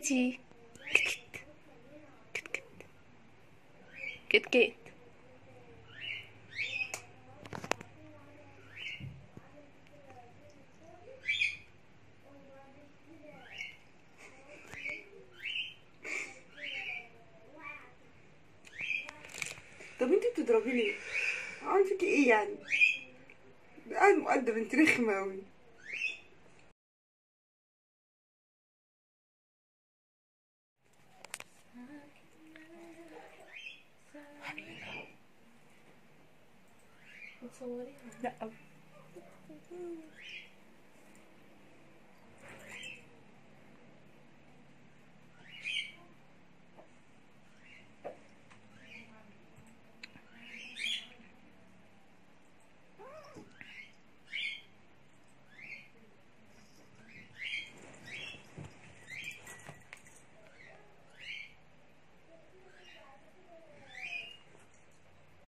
كتي كت كت كت كت كت طب انت بتضربيني ليه؟ عامل فيكي ايه يعني؟ قاعد مؤدب انت رخمة اوي تصوريها لا